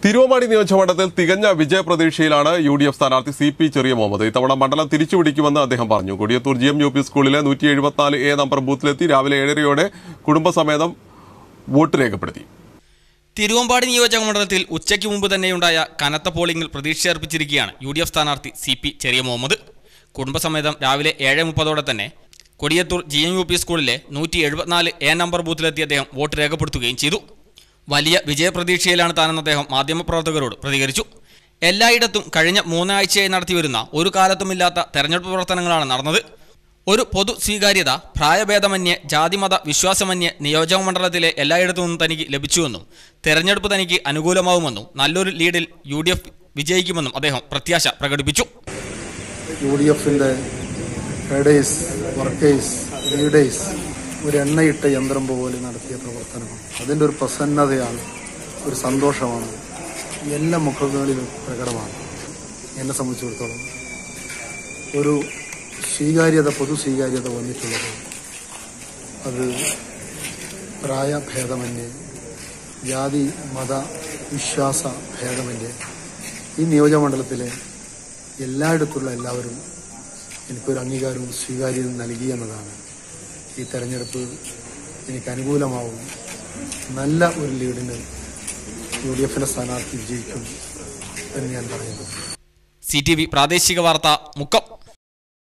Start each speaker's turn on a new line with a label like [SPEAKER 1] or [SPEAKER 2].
[SPEAKER 1] തിരുവമ്പാടി നിയോജകമണ്ഡലത്തിൽ തികഞ്ഞ വിജയപ്രതീക്ഷയിലാണ് യു ഡി എഫ് സ്ഥാനാർത്ഥി സി പി ചെറിയ മുഹമ്മദ് ഇത്തവണ മണ്ഡലം തിരിച്ചുപിടിക്കുമെന്ന് അദ്ദേഹം പറഞ്ഞു Kodiyathur G M U P സ്കൂളിലെ നൂറ്റി എഴുപത്തിനാല് എ നമ്പർ ബൂത്തിലെത്തി രാവിലെ ഏഴരയോടെ കുടുംബസമേതം വോട്ട് രേഖപ്പെടുത്തി
[SPEAKER 2] തിരുവമ്പാടി നിയോജക മണ്ഡലത്തിൽ ഉച്ചയ്ക്ക് മുമ്പ് തന്നെയുണ്ടായ കനത്ത പോളിംഗിൽ പ്രതീക്ഷയർപ്പിച്ചിരിക്കുകയാണ് യു ഡി എഫ് സ്ഥാനാർത്ഥി സി പി ചെറിയ മുഹമ്മദ് കുടുംബസമേതം രാവിലെ ഏഴ് മുപ്പതോടെ തന്നെ Kodiyathur G M U P സ്കൂളിലെ നൂറ്റി എഴുപത്തിനാല് എ നമ്പർ ബൂത്തിലെത്തി അദ്ദേഹം വോട്ട് രേഖപ്പെടുത്തുകയും ചെയ്തു വലിയ വിജയപ്രതീക്ഷയിലാണ് താനെന്ന് അദ്ദേഹം മാധ്യമപ്രവർത്തകരോട് പ്രതികരിച്ചു എല്ലായിടത്തും കഴിഞ്ഞ മൂന്നാഴ്ചയായി നടത്തിവരുന്ന ഒരു കാലത്തുമില്ലാത്ത തെരഞ്ഞെടുപ്പ് പ്രവർത്തനങ്ങളാണ് നടന്നത് ഒരു പൊതു സ്വീകാര്യത പ്രായഭേദമന്യേ ജാതിമത വിശ്വാസമന്യേ നിയോജക മണ്ഡലത്തിലെ എല്ലായിടത്തു നിന്നും തനിക്ക് ലഭിച്ചുവെന്നും തെരഞ്ഞെടുപ്പ് തനിക്ക് അനുകൂലമാവുമെന്നും നല്ലൊരു ലീഡിൽ യു ഡി എഫ് വിജയിക്കുമെന്നും അദ്ദേഹം പ്രത്യാശ പ്രകടിപ്പിച്ചു
[SPEAKER 3] യു ഡി എഫിൻ്റെ ഹെഡേഴ്സ് വർക്കേഴ്സ് ലീഡേഴ്സ് ഒരു എണ്ണയിട്ട യന്ത്രം പോലെ നടത്തിയ പ്രവർത്തനമാണ് അതിൻ്റെ ഒരു പ്രസന്നതയാണ് ഒരു സന്തോഷമാണ് എല്ലാ മുഖങ്ങളിലും പ്രകടമാണ് എന്നെ സംബന്ധിച്ചിടത്തോളം ഒരു സ്വീകാര്യത പൊതു സ്വീകാര്യത വന്നിട്ടുള്ളത് അത് പ്രായഭേദമന്യേ ജാതി മത വിശ്വാസ ഭേദമന്യേ ഈ നിയോജകമണ്ഡലത്തിലെ എല്ലായിടത്തുള്ള എല്ലാവരും എനിക്കൊരു അംഗീകാരവും സ്വീകാര്യതയും നൽകി എന്നതാണ് ഈ തെരഞ്ഞെടുപ്പ് എനിക്ക് അനുകൂലമാവും നല്ല ഒരു ലീഡിന് യു ഡി എഫിലെ സ്ഥാനാർത്ഥി വിജയിക്കും എന്ന് ഞാൻ പറയുന്നു
[SPEAKER 2] സി ടി വി പ്രാദേശിക വാർത്ത മുക്കം